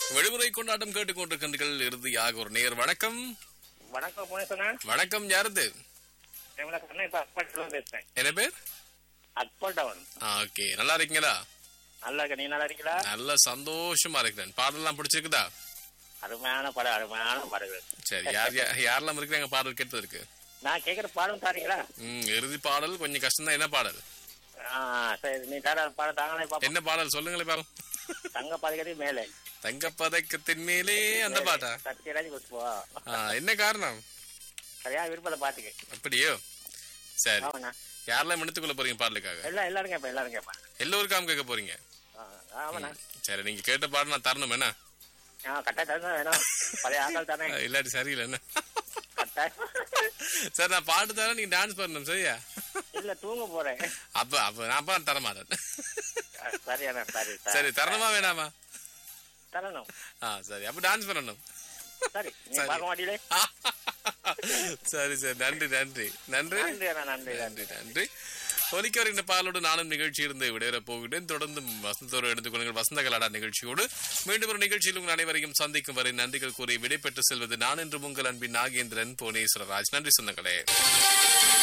விடுமுறை கொண்டாட்டம் கேட்டுக்கொண்டிருக்கின்றீர்கள் இறுதியாக ஒரு நேர் வணக்கம் வணக்கம் புனேசனா வணக்கம் யாருது கண்ணா இப்ப அக்பல் பேசுறேன் என்ன பேர் அக்பல் டவுன் ஓகே நல்லா இருக்கீங்களா நல்லா இருக்க நீ நல்லா இருக்கீங்களா நல்ல சந்தோஷமா இருக்கிறேன் பாடலாம் பிடிச்சிருக்குதா அருமையான படம் அருமையான பாடல்கள் சரி யார் யார் யாரெல்லாம் இருக்கிறாங்க பாடல் கேட்டது இருக்கு நான் கேக்குற பாடம் தாரீங்களா ம் இறுதி பாடல் கொஞ்சம் கஷ்டம் தான் என்ன பாடல் ஆ சரி நீ தர பாடம் தாங்களே பாப்போம் என்ன பாடல் சொல்லுங்களேன் பாருங்க தங்க பாதுகாதி மேலே தங்க பதக்கத்தின் மேலே அந்த பாட்டா சத்யராஜ் குஷ்பா ஆ, என்ன காரணம் சரியா விருப்பத்தை பாத்துக்கு அப்படியோ சரி ஆமாண்ணா யாரெல்லாம் எடுத்துக்கொள்ள போறீங்க பாடலுக்காக எல்லாம் எல்லாரும் கேட்பேன் எல்லாரும் கேட்பேன் எல்லோருக்காம் கேட்க போறீங்க ஆ, ஆமாண்ணா சரி நீங்க கேட்ட பாடம் நான் தரணும் என்ன ஆ கட்டாயம் தான் வேணும் பழைய ஆக்கள் தானே இல்லாட்டி சரியில்லை என்ன கட்டாயம் சரி நான் பாட்டு தரேன் நீங்க டான்ஸ் பண்ணணும் சரியா இல்ல தூங்க போறேன் அப்ப அப்ப நான் அப்ப தர மாட்டேன் ஆ, சரியாண்ணா சரி சரி தரணுமா வேணாமா தரணும் ஆ சரி அப்ப டான்ஸ் பண்ணணும் சரி நீ சரி. பார்க்க மாட்டீங்களே சரி சரி நன்றி நன்றி நன்றி நன்றி அண்ணா நன்றி நன்றி நன்றி நன்றி ஒலிக்க வருகின்ற பாலோடு நானும் நிகழ்ச்சி இருந்து விடையில போகிறேன் தொடர்ந்து வசந்தோடு எடுத்துக்கொள்ளுங்கள் வசந்த கலாடா நிகழ்ச்சியோடு மீண்டும் ஒரு நிகழ்ச்சியில் உங்கள் அனைவரையும் சந்திக்கும் வரை நன்றிகள் கூறி விடைபெற்று செல்வது நான் என்று உங்கள் அன்பின் நாகேந்திரன் புவனேஸ்வரராஜ் நன்றி சொந்தங்களே